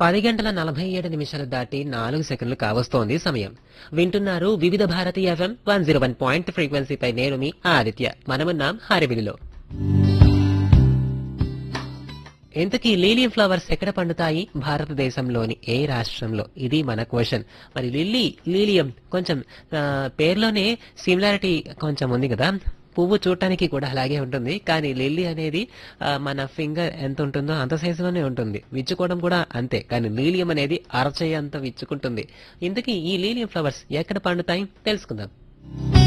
పది గంటల నలభై ఏడు నిమిషాలు దాటి నాలుగు సెకండ్లు కావస్తోంది సమయం వింటున్నారు Vividh Bharati FM one zero one point ఫ్రీక్వెన్సీపై నేను మీ ఆదిత్య మనమున్నాం హారివిలిలో ఇంతకీ లీలియం ఫ్లవర్స్ ఎక్కడ పండుతాయి భారతదేశంలోని ఏ రాష్ట్రంలో ఇది మన క్వశ్చన్ మరి లిల్లీ లీలియం కొంచెం ఆ, పేర్లోనే సిమిలారిటీ కొంచెం ఉంది కదా పువ్వు చూడటానికి కూడా అలాగే ఉంటుంది కానీ లిల్లీ అనేది ఆ, మన ఫింగర్ ఎంత ఉంటుందో అంత సైజులోనే ఉంటుంది విచ్చుకోవడం కూడా అంతే కానీ లీలియం అనేది అరచేయి అంత విచ్చుకుంటుంది ఇంతకీ ఈ లీలియం ఫ్లవర్స్ ఎక్కడ పండుతాయి తెలుసుకుందాం